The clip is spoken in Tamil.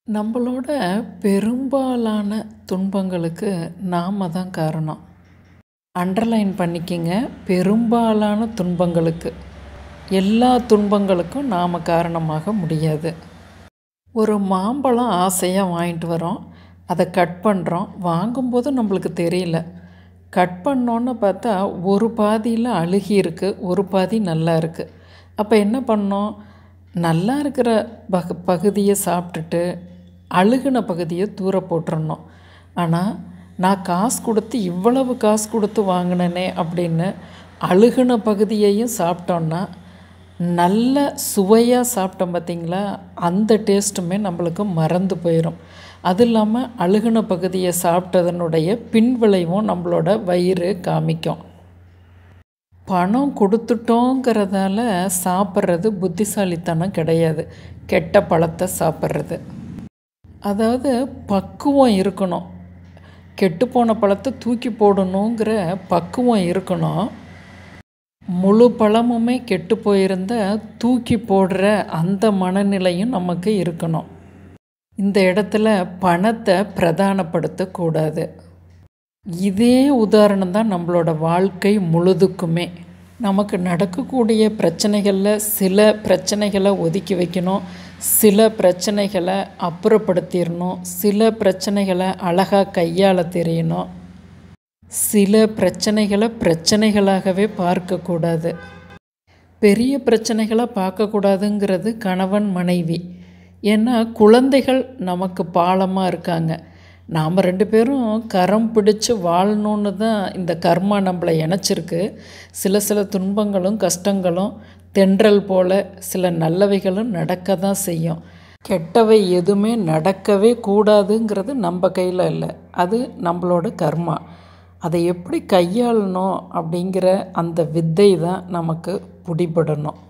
நம்மளோட பெரும்பாலான துன்பங்களுக்கு நாம் தான் காரணம் அண்டர்லைன் பண்ணிக்கங்க பெரும்பாலான துன்பங்களுக்கு எல்லா துன்பங்களுக்கும் நாம் காரணமாக முடியாது ஒரு மாம்பழம் ஆசையாக வாங்கிட்டு வரோம் அதை கட் பண்ணுறோம் வாங்கும்போது நம்மளுக்கு தெரியல கட் பண்ணோன்னு பார்த்தா ஒரு பாதியில் அழுகி இருக்குது ஒரு பாதி நல்லா இருக்குது அப்போ என்ன பண்ணோம் நல்லா இருக்கிற பக பகுதியை சாப்பிட்டுட்டு அழுகின பகுதியை தூர போட்டுறணும் ஆனால் நான் காசு கொடுத்து இவ்வளவு காசு கொடுத்து வாங்கினேனே அப்படின்னு அழுகின பகுதியையும் சாப்பிட்டோன்னா நல்ல சுவையாக சாப்பிட்டோம் பார்த்திங்களா அந்த டேஸ்ட்டுமே நம்மளுக்கு மறந்து போயிடும் அது இல்லாமல் அழுகின பகுதியை சாப்பிட்டதனுடைய பின்விளைவும் நம்மளோட வயிறு காமிக்கும் பணம் கொடுத்துட்டோங்கிறதால சாப்பிட்றது புத்திசாலித்தனம் கிடையாது கெட்ட பழத்தை சாப்பிட்றது அதாவது பக்குவம் இருக்கணும் கெட்டுப்போன பழத்தை தூக்கி போடணுங்கிற பக்குவம் இருக்கணும் முழு பழமுமே கெட்டு போயிருந்த தூக்கி போடுற அந்த மனநிலையும் நமக்கு இருக்கணும் இந்த இடத்துல பணத்தை பிரதானப்படுத்தக்கூடாது இதே உதாரணம் தான் நம்மளோட வாழ்க்கை முழுதுக்குமே நமக்கு நடக்கக்கூடிய பிரச்சனைகளில் சில பிரச்சனைகளை ஒதுக்கி வைக்கணும் சில பிரச்சனைகளை அப்புறப்படுத்திடணும் சில பிரச்சனைகளை அழகாக கையாள தெரியணும் சில பிரச்சனைகளை பிரச்சனைகளாகவே பார்க்கக்கூடாது பெரிய பிரச்சனைகளை பார்க்கக்கூடாதுங்கிறது கணவன் மனைவி ஏன்னா குழந்தைகள் நமக்கு பாலமாக இருக்காங்க நாம் ரெண்டு பேரும் கரம் பிடிச்சு வாழணுன்னு தான் இந்த கர்மா நம்மளை இணைச்சிருக்கு சில சில துன்பங்களும் கஷ்டங்களும் தென்றல் போல் சில நல்லவைகளும் நடக்க தான் செய்யும் கெட்டவை எதுவுமே நடக்கவே கூடாதுங்கிறது நம்ம கையில் இல்லை அது நம்மளோட கர்மா அதை எப்படி கையாளணும் அப்படிங்கிற அந்த வித்தை தான் நமக்கு பிடிபடணும்